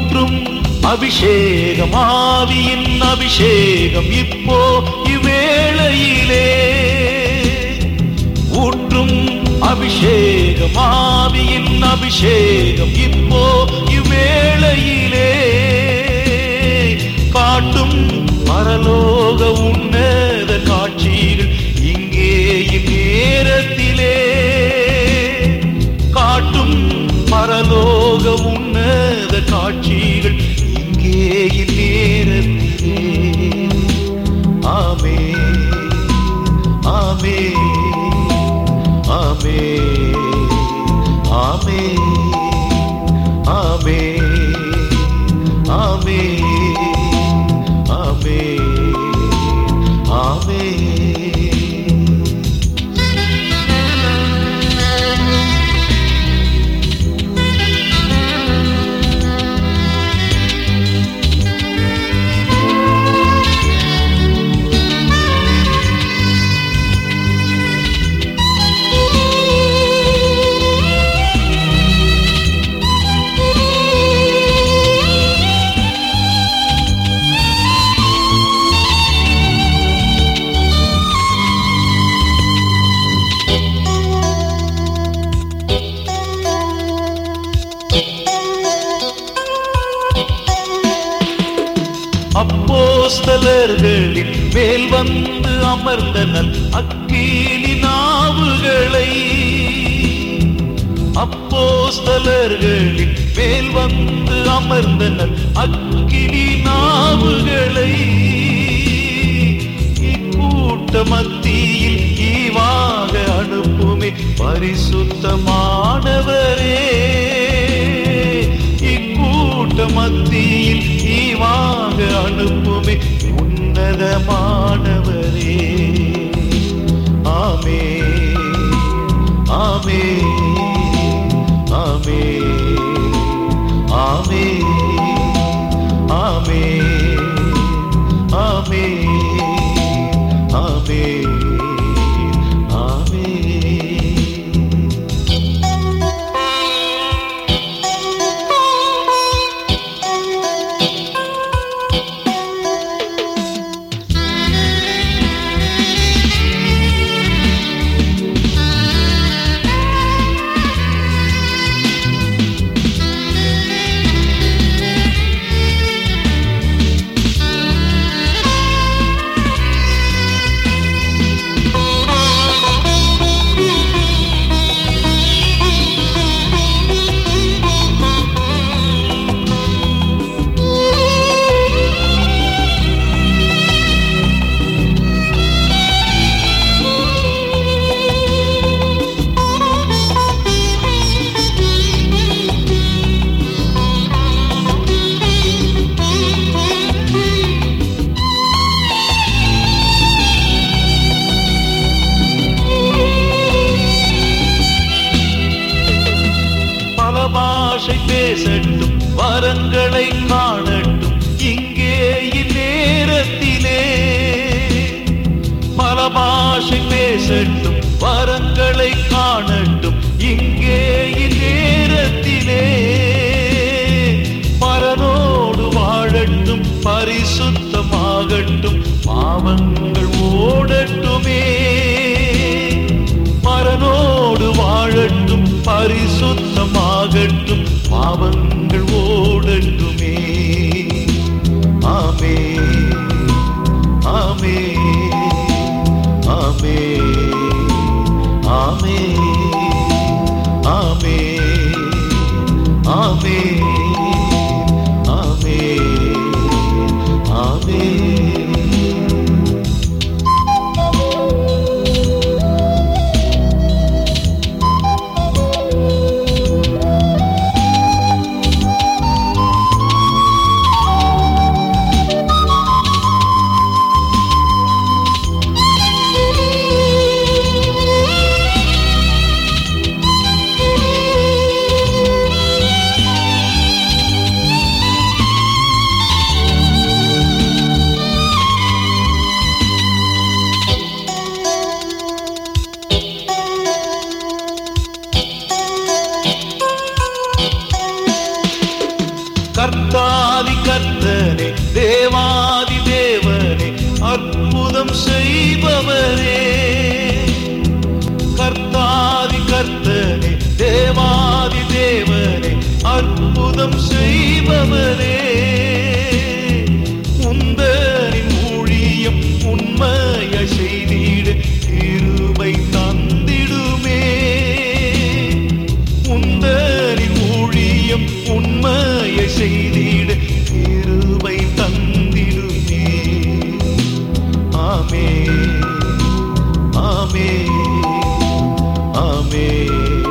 ஊற்றும் அபிஷேகம் ஆவியின் அபிஷேகம் இப்போ இவ்வேளையிலே ஊற்றும் அபிஷேகம் ஆவியின் அபிஷேகம் இப்போ இவ்வேளையிலே காட்டும் பரலோக உன்னத காட்சிகள் இங்கே இந்நேரத்திலே காட்டும் பரலோக உன்னத காட்சிகள் இங்கே இந்நேரத்திலே ஆமே ஆமே ஆமே ஆமே ஆமே ஆமே ஆமே ஆமே அப்போஸ்தலர்களின் மேல் வந்து அமர்ந்தனர் அக்கீலி நாவுகளை அப்போஸ்தலர்களின் மேல் வந்து அமர்ந்தனர் அக்கினி நாவுகளை இக்கூட்ட மத்தியில் ஈவாக அனுப்புமே பரிசுத்தமானவரே இக்கூட்ட மத்தியில் ஈவாக அனுப்புமே உன்னதமானவரே ஆமே ஆமே ஆமே ஆமே ஆமே ஆமே ஆமே ஆமே பல பாஷை பேசட்டும் வரங்களை காணட்டும் இங்கே இந்நேரத்திலே பல பாஷை பேசட்டும் வரங்களை காணட்டும் இங்கே இந்நேரத்திலே பரனோடு வாழட்டும் பரிசுத்தமாகட்டும் பாவங்கள் ஓடட்டுமே பரனோடு வாழட்டும் பரிசுத்தமாகட்டும் பாவங்கள் ஓடட்டுமே ஆமே ஆமே ஆமே ஆமே ஆமே ஆமே ஆமே ஆமே கர்த்தனே தேவாதி தேவனே அற்புதம் செய்பவரே கர்த்தாதி கர்த்தனே தேவாதி தேவனே அற்புதம் செய்பவரே உந்தரின் ஊழியம் உண்மைய செய்திடு இருவை தந்திடுமே உந்தரின் ஊழியம் உண்மைய செய்திடு இருவை தந்திடுமே ஆமே ஆமே ஆமே